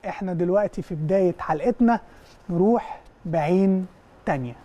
احنا دلوقتي في بدايه حلقتنا نروح بعين تانيه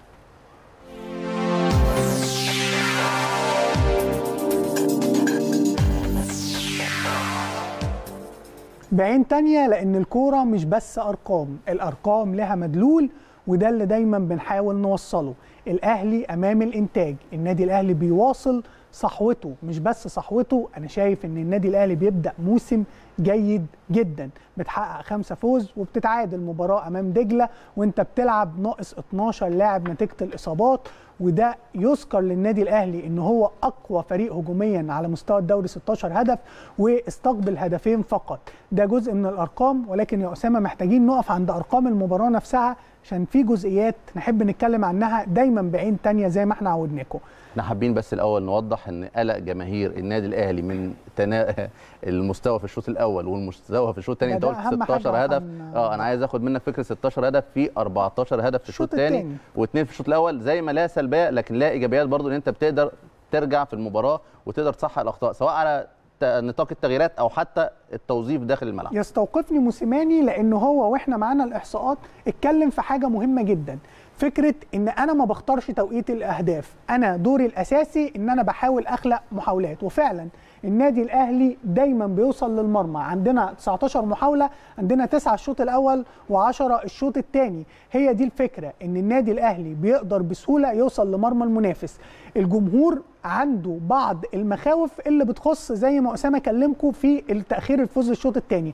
بعين تانية لأن الكورة مش بس أرقام الأرقام لها مدلول وده اللي دايما بنحاول نوصله الأهلي أمام الإنتاج النادي الأهلي بيواصل صحوته مش بس صحوته أنا شايف أن النادي الأهلي بيبدأ موسم جيد جدا بتحقق خمسة فوز وبتتعادل مباراة أمام دجلة وانت بتلعب ناقص 12 لاعب نتيجة الإصابات وده يذكر للنادي الاهلي ان هو اقوى فريق هجوميا على مستوى الدوري 16 هدف واستقبل هدفين فقط ده جزء من الارقام ولكن يا اسامه محتاجين نقف عند ارقام المباراه نفسها عشان في جزئيات نحب نتكلم عنها دايما بعين تانية زي ما احنا عودناكم احنا حابين بس الاول نوضح ان قلق جماهير النادي الاهلي من تنا... المستوى في الشوط الاول والمستوى في الشوط الثاني انت قلت 16 هدف اه انا عايز اخد منك فكره 16 هدف في 14 هدف في الشوط الثاني واثنين في الشوط الاول زي ما لا سلبيه لكن لا ايجابيات برضو ان انت بتقدر ترجع في المباراه وتقدر تصحح الاخطاء سواء على نطاق التغييرات او حتى التوظيف داخل الملعب يستوقفني موسيماني لان هو واحنا معانا الاحصاءات اتكلم في حاجه مهمه جدا فكره ان انا ما بختارش توقيت الاهداف انا دوري الاساسي ان انا بحاول اخلق محاولات وفعلا النادي الاهلي دايما بيوصل للمرمى عندنا 19 محاوله عندنا 9 الشوط الاول و10 الشوط الثاني هي دي الفكره ان النادي الاهلي بيقدر بسهوله يوصل لمرمى المنافس الجمهور عنده بعض المخاوف اللي بتخص زي ما اسامه كلمكم في التاخير الفوز الشوط الثاني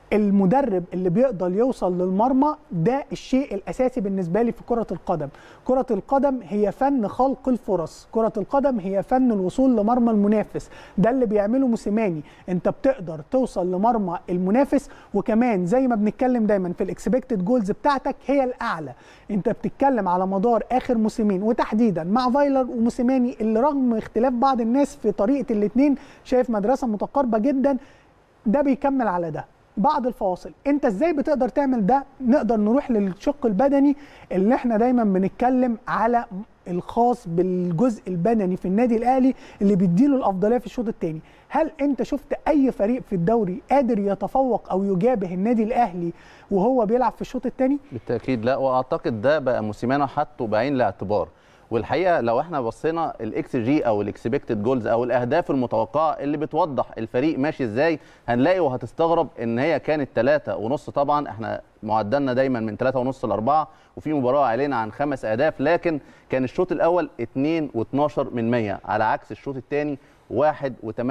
المدرب اللي بيقدر يوصل للمرمى ده الشيء الاساسي بالنسبه لي في كره القدم كره القدم هي فن خلق الفرص كره القدم هي فن الوصول لمرمى المنافس ده اللي بيعمله موسيماني انت بتقدر توصل لمرمى المنافس وكمان زي ما بنتكلم دايما في الاكسبكتد جولز بتاعتك هي الاعلى انت بتتكلم على مدار اخر موسمين وتحديدا مع فايلر وموسيماني اللي رغم اختلاف بعض الناس في طريقه الاثنين شايف مدرسه متقاربه جدا ده بيكمل على ده بعد الفواصل انت ازاي بتقدر تعمل ده نقدر نروح للشق البدني اللي احنا دايما بنتكلم على الخاص بالجزء البدني في النادي الاهلي اللي بيديله الافضليه في الشوط الثاني هل انت شفت اي فريق في الدوري قادر يتفوق او يجابه النادي الاهلي وهو بيلعب في الشوط الثاني بالتاكيد لا واعتقد ده بقى موسيمانو حطه بعين الاعتبار والحقيقه لو احنا بصينا الاكس جي او الاكسبكتد جولز او الاهداف المتوقعه اللي بتوضح الفريق ماشي ازاي هنلاقي وهتستغرب ان هي كانت ثلاثة ونص طبعا احنا معدلنا دايما من ثلاثة ونص لأربعة وفي مباراه علينا عن خمس اهداف لكن كان الشوط الاول 2 و12 من 100 على عكس الشوط الثاني 1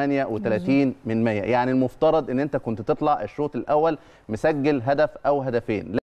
و38 من 100 يعني المفترض ان انت كنت تطلع الشوط الاول مسجل هدف او هدفين